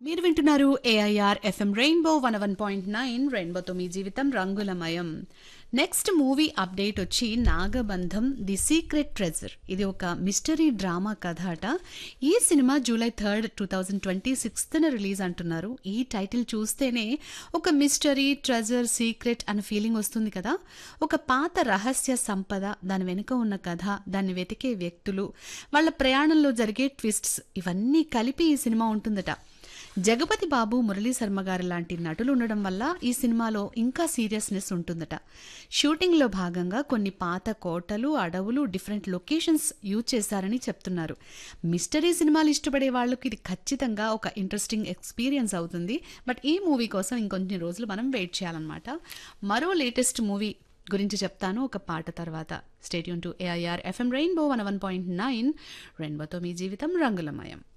మీరు వింటున్నారు AIR FM rainbow one one point nine రెయిన్బోతో మీ జీవితం రంగులమయం నెక్స్ట్ మూవీ అప్డేట్ వచ్చి నాగబంధం ది సీక్రెట్ ట్రెజర్ ఇది ఒక మిస్టరీ డ్రామా కథ అట ఈ సినిమా July third two thousand twenty సిక్స్త్న రిలీజ్ అంటున్నారు ఈ టైటిల్ చూస్తేనే ఒక మిస్టరీ ట్రెజర్ సీక్రెట్ అనే ఫీలింగ్ వస్తుంది కదా ఒక పాత రహస్య సంపద దాని వెనుక ఉన్న కథ దాన్ని వెతికే వ్యక్తులు వాళ్ళ ప్రయాణంలో జరిగే ట్విస్ట్స్ ఇవన్నీ కలిపి ఈ సినిమా ఉంటుందట జగపతి బాబు మురళీ శర్మ గారు లాంటి నటులు ఉండడం వల్ల ఈ సినిమాలో ఇంకా సీరియస్నెస్ ఉంటుందట షూటింగ్లో భాగంగా కొన్ని పాత కోటలు అడవులు డిఫరెంట్ లొకేషన్స్ యూజ్ చేశారని చెప్తున్నారు మిస్టరీ సినిమాలు ఇష్టపడే వాళ్ళకి ఇది ఖచ్చితంగా ఒక ఇంట్రెస్టింగ్ ఎక్స్పీరియన్స్ అవుతుంది బట్ ఈ మూవీ కోసం ఇంకొన్ని రోజులు మనం వెయిట్ చేయాలన్నమాట మరో లేటెస్ట్ మూవీ గురించి చెప్తాను ఒక పాట తర్వాత stay tune to AIR FM rainbow one one point nine రెయిన్బోతో మీ జీవితం రంగులమయం